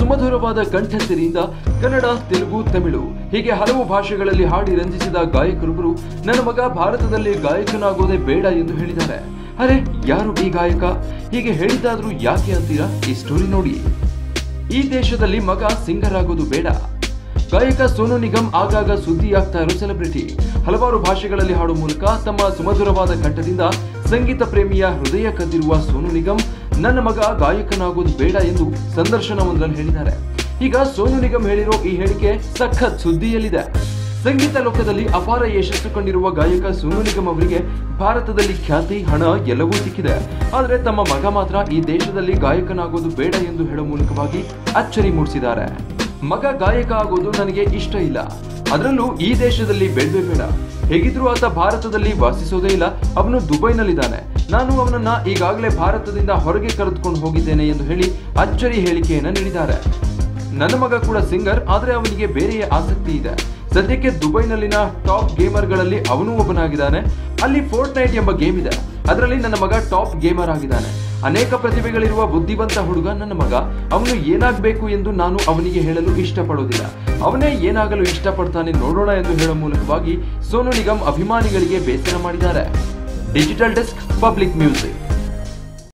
ಸುಮಧುರವಾದ ಕಂಠಸಿರಿಯಿಂದ ಕನ್ನಡ ತೆಲುಗು ತಮಿಳು ಹೀಗೆ ಹಲವು ಭಾಷೆಗಳಲ್ಲಿ ಹಾಡಿ ರಂಜಿಸಿದ ಗಾಯಕರೊಬ್ಬರು ನನ್ನ ಮಗ ಭಾರತದಲ್ಲಿ ಗಾಯಕನಾಗೋದೇ ಬೇಡ ಎಂದು ಹೇಳಿದ್ದಾರೆ ಅರೆ ಯಾರು ಈ ಗಾಯಕ ಹೀಗೆ ಹೇಳಿದ್ದಾದ್ರೂ ಯಾಕೆ ಅಂತೀರಾ ಈ ಸ್ಟೋರಿ ನೋಡಿ ಈ ದೇಶದಲ್ಲಿ ಮಗ ಸಿಂಗರ್ ಆಗೋದು ಬೇಡ ಗಾಯಕ ಸೋನು ನಿಗಮ್ ಆಗಾಗ ಸುದ್ದಿಯಾಗ್ತಾ ಇರೋ ಸೆಲೆಬ್ರಿಟಿ ಹಲವಾರು ಭಾಷೆಗಳಲ್ಲಿ ಹಾಡುವ ಮೂಲಕ ತಮ್ಮ ಸುಮಧುರವಾದ ಕಂಠದಿಂದ ಸಂಗೀತ ಪ್ರೇಮಿಯ ಹೃದಯ ಕದ್ದಿರುವ ಸೋನು ನಿಗಮ್ ನನ್ನ ಮಗ ಗಾಯಕನಾಗೋದು ಬೇಡ ಎಂದು ಸಂದರ್ಶನವೊಂದರಲ್ಲಿ ಹೇಳಿದ್ದಾರೆ ಈಗ ಸೋನು ನಿಗಮ್ ಹೇಳಿರೋ ಈ ಹೇಳಿಕೆ ಸಖತ್ ಸುದ್ದಿಯಲ್ಲಿದೆ ಸಂಗೀತ ಲೋಕದಲ್ಲಿ ಅಪಾರ ಯಶಸ್ಸು ಕಂಡಿರುವ ಗಾಯಕ ಸೋನು ನಿಗಮ್ ಅವರಿಗೆ ಭಾರತದಲ್ಲಿ ಖ್ಯಾತಿ ಹಣ ಎಲ್ಲವೂ ಸಿಕ್ಕಿದೆ ಆದರೆ ತಮ್ಮ ಮಗ ಮಾತ್ರ ಈ ದೇಶದಲ್ಲಿ ಗಾಯಕನಾಗೋದು ಬೇಡ ಎಂದು ಹೇಳುವ ಮೂಲಕವಾಗಿ ಅಚ್ಚರಿ ಮೂಡಿಸಿದ್ದಾರೆ ಮಗ ಗಾಯಕ ಆಗೋದು ನನಗೆ ಇಷ್ಟ ಇಲ್ಲ ಅದರಲ್ಲೂ ಈ ದೇಶದಲ್ಲಿ ಬೇಡವೇ ಬೇಡ ಹೇಗಿದ್ರೂ ಆತ ಭಾರತದಲ್ಲಿ ವಾಸಿಸೋದೇ ಇಲ್ಲ ಅವನು ದುಬೈನಲ್ಲಿದ್ದಾನೆ ನಾನು ಅವನನ್ನ ಈಗಾಗಲೇ ಭಾರತದಿಂದ ಹೊರಗೆ ಕರೆದುಕೊಂಡು ಹೋಗಿದ್ದೇನೆ ಎಂದು ಹೇಳಿ ಅಚ್ಚರಿ ಹೇಳಿಕೆಯನ್ನ ನೀಡಿದ್ದಾರೆ ನನ್ನ ಮಗ ಕೂಡ ಸಿಂಗರ್ ಆದ್ರೆ ಅವನಿಗೆ ಬೇರೆಯೇ ಆಸಕ್ತಿ ಇದೆ ಸದ್ಯಕ್ಕೆ ದುಬೈನಲ್ಲಿನ ಟಾಪ್ ಗೇಮರ್ಗಳಲ್ಲಿ ಅವನು ಒಬ್ಬನಾಗಿದ್ದಾನೆ ಅಲ್ಲಿ ಫೋರ್ಟ್ ನೈಟ್ ಎಂಬ ಗೇಮ್ ಇದೆ ಅದರಲ್ಲಿ ನನ್ನ ಮಗ ಟಾಪ್ ಗೇಮರ್ ಆಗಿದ್ದಾನೆ ಅನೇಕ ಪ್ರತಿಭೆಗಳಿರುವ ಬುದ್ಧಿವಂತ ಹುಡುಗ ನನ್ನ ಮಗ ಅವನು ಏನಾಗಬೇಕು ಎಂದು ನಾನು ಅವನಿಗೆ ಹೇಳಲು ಇಷ್ಟಪಡೋದಿಲ್ಲ ಅವನೇ ಏನಾಗಲು ಇಷ್ಟಪಡ್ತಾನೆ ನೋಡೋಣ ಎಂದು ಹೇಳುವ ಮೂಲಕವಾಗಿ ಸೋನು ನಿಗಮ್ ಅಭಿಮಾನಿಗಳಿಗೆ ಬೇಸರ ಮಾಡಿದ್ದಾರೆ ಡಿಜಿಟಲ್ ಡೆಸ್ಕ್ ಪಬ್ಲಿಕ್ ಮ್ಯೂಸಿಕ್